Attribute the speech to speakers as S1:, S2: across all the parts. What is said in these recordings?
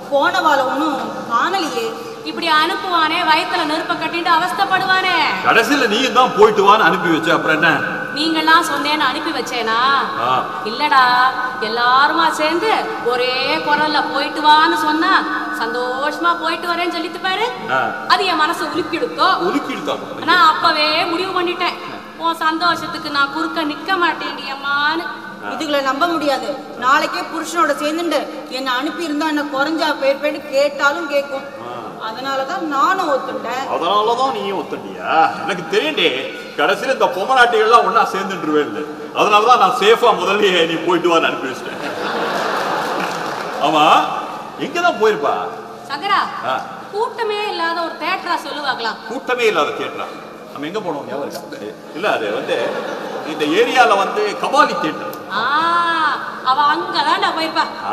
S1: போனவாள ஒன்றும் காணலையே
S2: இப்படி அனுப்புவானே வயித்துல நெருப்ப கட்டிட்டு அவஸ்தைப்படுவானே
S3: கடைசியில நீயும் தான் போயிட்டு வான்னு அனுப்பி வச்ச அப்புறம் என்ன
S2: நீங்கெல்லாம் சொன்னேன்னு அனுப்பி வச்சேனா
S3: ஆ.
S2: இல்லடா எல்லாருமா சேர்ந்து ஒரே குரல்ல போயிட்டு வான்னு சொன்னா சந்தோஷமா போயிட்டு வரேன்னு சொல்லிட்டு பாரு
S3: ஆ.
S2: அது என் மனசை உலுக்கிடுத்தோ
S3: உலுக்கிடுதான்
S2: நான் அப்பவே முடிவு பண்ணிட்டேன் உன் சந்தோஷத்துக்கு நான் குறுக்க நிக்க மாட்டேன்டியம்மான்னு
S1: இதுகளை நம்ப முடியாது நாளைக்கே புருஷனோட சேர்ந்துட்டு என்னை அனுப்பி இருந்தா என்ன குறைஞ்சா பேர் பேரு கேட்டாலும் கேட்கும் அதனாலதான் நானும் ஒத்துட்டேன்
S3: அதனாலதான் நீயும் ஒத்தண்டியா எனக்கு தெரியுண்டே கடைசியில இந்த பொம்மநாட்டிகள்லாம் ஒண்ணா சேர்ந்துட்டுருவேன் அதனாலதான் நான் சேஃபா முதல்லயே நீ போயிட்டு வான்னு அனுப்பி வச்சிட்டேன் ஆமா எங்கதான் போயிருப்பா
S2: சங்கரா
S3: ஆ.
S2: கூட்டமே இல்லாத ஒரு தேட்டரா சொல்லுவாங்களாம்
S3: கூட்டமே இல்லாத தியேட்டரா நம்ம எங்க போனோம் ஞாபகம் இருக்கா? இல்ல அது வந்து இந்த ஏரியால வந்து கபாலி தியேட்டர்
S2: ஆ அவ அங்கதான்டா போயிருப்பா
S3: ஆ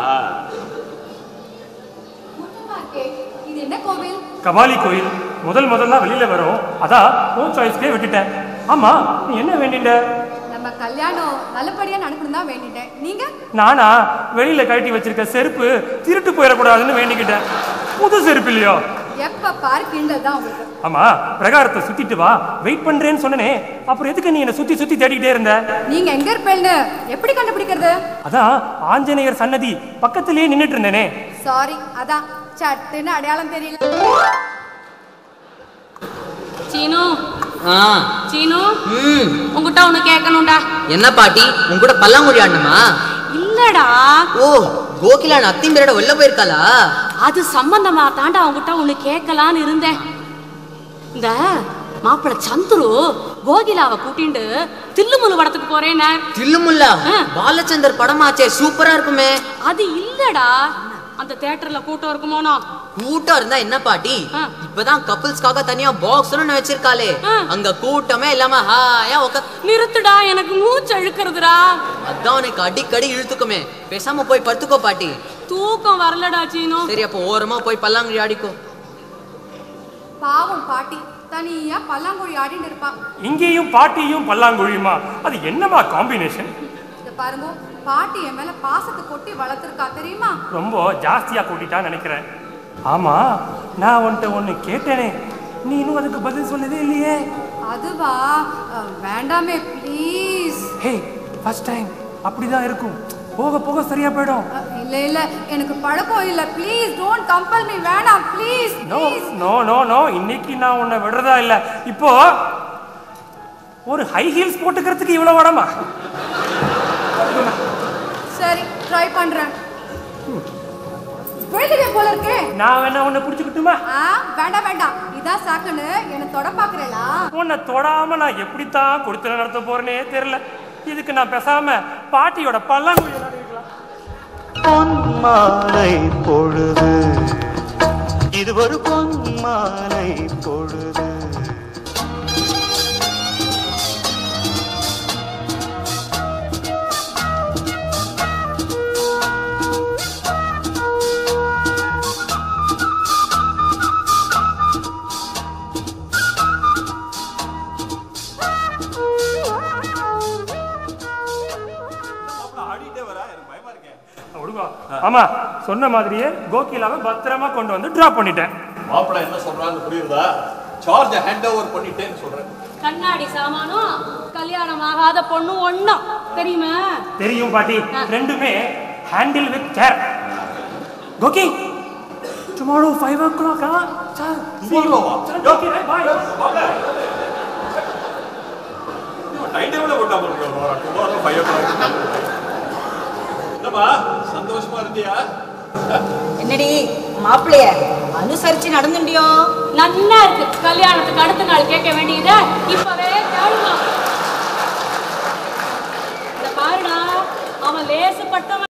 S2: இது என்ன கோவில்
S4: கபாலி கோயில் முதல் முதல்ல வெளியில வரும் அதான் உன் சாய்ஸ்க்கே விட்டுட்டேன் ஆமா நீ என்ன வேண்டிட்ட
S5: நம்ம கல்யாணம் நல்லபடியா நடக்கணும் தான் வேண்டிட்டேன் நீங்க
S4: நானா வெளியில கழட்டி வச்சிருக்க செருப்பு திருட்டு போயிடக்கூடாதுன்னு வேண்டிக்கிட்டேன் புது செருப்பு இல்லையோ
S5: எப்ப பாரு கிண்டல் தான் உங்களுக்கு
S4: ஆமா பிரகாரத்தை சுத்திட்டு வா வெயிட் பண்றேன்னு சொன்னனே அப்புறம் எதுக்கு நீ என்ன சுத்தி சுத்தி தேடிக்கிட்டே இருந்த
S5: நீங்க எங்க இருப்பேன்னு எப்படி கண்டுபிடிக்கிறது
S4: அதான் ஆஞ்சநேயர் சன்னதி பக்கத்திலேயே நின்னுட்டு இருந்தேனே
S5: சாரி அதான் சட்டுன்னு அடையாளம் தெரியல
S2: சீனு
S6: ஆ
S2: சீனு
S6: ம்
S2: உங்ககிட்ட ஒண்ணு கேட்கணும்டா
S6: என்ன பாட்டி உன் கூட பல்லாங்குழி ஆடணுமா
S2: இல்லடா
S6: ஓ கோகிலா அத்தின் பேரோட வெளில போயிருக்காளா
S2: அது சம்பந்தமா தாண்டா அவங்ககிட்ட ஒண்ணு கேட்கலான்னு இருந்தேன் இந்த மாப்பிள சந்துரு கோகிலாவை கூட்டிண்டு தில்லுமுல்லு படத்துக்கு போறேன்னு
S6: தில்லுமுல்லா
S2: ஆ.
S6: பாலச்சந்தர் படமாச்சே சூப்பரா இருக்குமே
S2: அது இல்லடா அந்த தியேட்டர்ல கூட்டம் இருக்குமோனோ
S6: கூட்டம் இருந்தா என்ன பாட்டி
S2: ஆ.
S6: இப்பதான் கப்பிள்ஸ்க்காக தனியா பாக்ஸ் வச்சிருக்காளே
S2: ஆ.
S6: அங்க கூட்டமே இல்லாம ஹாயா உக்க
S2: நிறுத்துடா எனக்கு மூச்சு அழுக்கிறதுடா
S6: அதான் உனக்கு அடிக்கடி இழுத்துக்குமே பேசாம போய் படுத்துக்கோ பாட்டி
S2: தூக்கம் வரலடா சீனு
S6: சரி அப்போ ஓரமா போய் பல்லாங்குழி ஆடிக்கோ
S5: பாவம் பாட்டி தனியா பல்லாங்குழி ஆடிட்டு இருப்பா
S4: இங்கேயும் பாட்டியும் பல்லாங்குழியுமா அது என்னமா காம்பினேஷன்
S5: இத பாருங்க பாட்டி என் மேல பாசத்தை கொட்டி வளர்த்துருக்கா தெரியுமா
S4: ரொம்ப ஜாஸ்தியா கூட்டிட்டான்னு நினைக்கிறேன் ஆமா நான் உன்கிட்ட ஒண்ணு கேட்டேனே நீ இன்னும் அதுக்கு பதில் சொன்னதே இல்லையே
S5: அதுவா அஹ், வேண்டாமே ப்ளீஸ்
S4: ஹே ஃபர்ஸ்ட் டைம் அப்படிதான் இருக்கும் போக போக சரியா போயிடும்
S5: இல்ல இல்ல எனக்கு பழக்கம் இல்ல ப்ளீஸ் டோன்ட் கம்பல் மீ வேணாம் please
S4: no
S5: please
S4: no no no இன்னைக்கு நான் உன்னை விடுறதா இல்ல இப்போ ஒரு ஹை ஹீல்ஸ் போட்டுக்கிறதுக்கு இவ்வளவு வடமா
S5: சரி ட்ரை பண்றேன் விழுதுவே போல இருக்கே
S4: நான் வேணா உன்னை பிடிச்சுக்கிட்டுமா
S5: ஆ வேண்டாம் வேண்டாம் இதான் சாக்குன்னு என்ன தொட பாக்குறேளா
S4: உன்னை தொடாம நான் எப்படித்தான் கொடுத்து நடத்த போறேனே தெரியல இதுக்கு நான் பேசாம பாட்டியோட பல்லாங்குழி விளையாடிருக்கலாம்
S7: பொன்மாலை பொழுது இது ஒரு பொன்மாலை பொழுது
S3: ஆடிட்டே வரா எனக்கு பயமா இருக்கேன்
S4: விடுவா ஆமா சொன்ன மாதிரியே கோகிலாவை பத்திரமா கொண்டு வந்து டிராப் பண்ணிட்டேன்
S3: மாப்பிள்ளை என்ன சொல்றான்னு புரியுதா சார்ஜ ஹேண்ட் ஓவர் பண்ணிட்டேன்னு சொல்றேன்
S2: கண்ணாடி சாமானும் கல்யாணம் ஆகாத பொண்ணு ஒண்ணும் தெரியுமா
S4: தெரியும் பாட்டி ரெண்டுமே ஹேண்டில் வித் கேர் கோகி டுமாரோ ஃபைவ் ஓ கிளாக்கா சார்
S3: Tomorrow-வா?
S4: ஓகே பாய்
S3: டைம் டேபிள் போட்டா போட்டுருக்கோம் டுமாரோ ஃபைவ் ஓ கிளாக் என்னப்பா சந்தோஷமா இருந்தியா
S1: என்னடி மாப்பிள்ளைய அனுசரிச்சு நடந்துட்டியோ
S2: நல்லா இருக்கு கல்யாணத்துக்கு அடுத்த நாள் கேட்க வேண்டியத இப்பவே தேடுமா இந்த பாருடா அவன் லேசுப்பட்டவன்